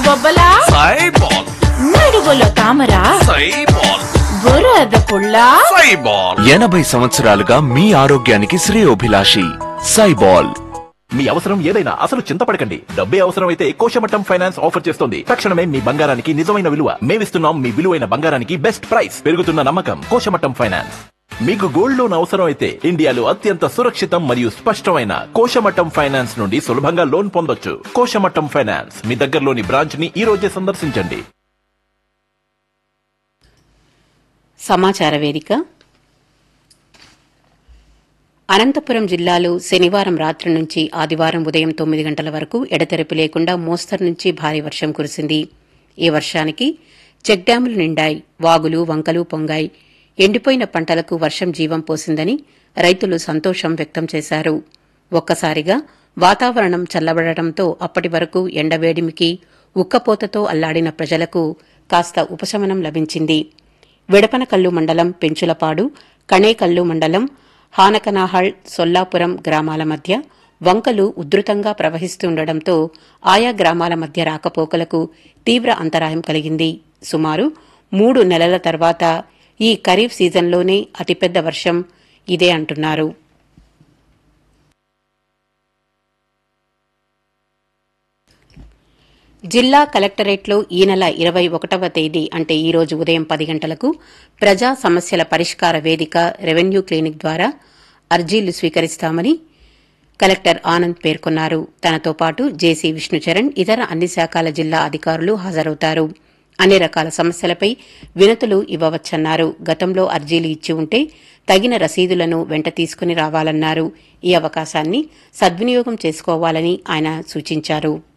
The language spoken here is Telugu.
బొబ్బలా సైబాల్ నడువులో తామర సైబాల్ బురద పుల్ల సైబాల్ ఎనభై సంవత్సరాలుగా మీ ఆరోగ్యానికి శ్రేయోభిలాషి సైబాల్ మీ అవసరం ఏదైనా అసలు చింతపడకండి డబ్బే అవసరం అయితే కోశమట్టం ఫైనాన్స్ ఆఫర్ చేస్తోంది తక్షణమే మీ బంగారానికి నిజమైన విలువ మేమిస్తున్నాం మీ విలువైన బంగారానికి బెస్ట్ ప్రైస్ పెరుగుతున్న నమ్మకం కోశమట్టం ఫైనాన్స్ మీకు గోల్డ్ లోన్ అవసరం అయితే ఇండియాలో అత్యంత సురక్షితం మరియు స్పష్టమైన కోశమట్టం ఫైనాన్స్ నుండి సులభంగా లోన్ పొందొచ్చు కోశమట్టం ఫైనాన్స్ మీ దగ్గరలోని బ్రాంచ్ ని ఈ రోజే సందర్శించండి సమాచార వేదిక అనంతపురం జిల్లాలో శనివారం రాత్రి నుంచి ఆదివారం ఉదయం తొమ్మిది గంటల వరకు ఎడతెరపి లేకుండా మోస్తరు నుంచి భారీ వర్షం కురిసింది ఈ వర్షానికి చెక్ డ్యాంలు నిండాయి వాగులు వంకలు పొంగాయి ఎండిపోయిన పంటలకు వర్షం జీవం పోసిందని రైతులు సంతోషం వ్యక్తం చేశారు ఒక్కసారిగా వాతావరణం చల్లబడటంతో అప్పటి వరకు ఎండవేడిమికి ఉక్కపోతతో అల్లాడిన ప్రజలకు కాస్త ఉపశమనం లభించింది విడపనకల్లు మండలం పెంచులపాడు కణేకల్లు మండలం హానకనాహల్ సొల్లాపురం గ్రామాల మధ్య వంకలు ఉధృతంగా ప్రవహిస్తుండటంతో ఆయా గ్రామాల మధ్య రాకపోకలకు తీవ్ర అంతరాయం కలిగింది సుమారు మూడు నెలల తర్వాత ఈ ఖరీఫ్ సీజన్లోనే అతిపెద్ద వర్షం ఇదే అంటున్నారు జిల్లా కలెక్టరేట్లో ఈ నెల ఇరవై ఒకటవ తేదీ అంటే ఈ రోజు ఉదయం పది గంటలకు ప్రజా సమస్యల పరిష్కార వేదిక రెవెన్యూ క్లినిక్ ద్వారా అర్జీలు స్వీకరిస్తామని కలెక్టర్ ఆనంద్ పేర్కొన్నారు తనతో పాటు జేసీ విష్ణుచరణ్ ఇతర అన్ని శాఖల జిల్లా అధికారులు హాజరవుతారు అన్ని రకాల సమస్యలపై వినతులు ఇవ్వవచ్చన్నారు గతంలో అర్జీలు ఇచ్చి ఉంటే తగిన రసీదులను వెంట తీసుకుని రావాలన్నారు ఈ అవకాశాన్ని సద్వినియోగం చేసుకోవాలని ఆయన సూచించారు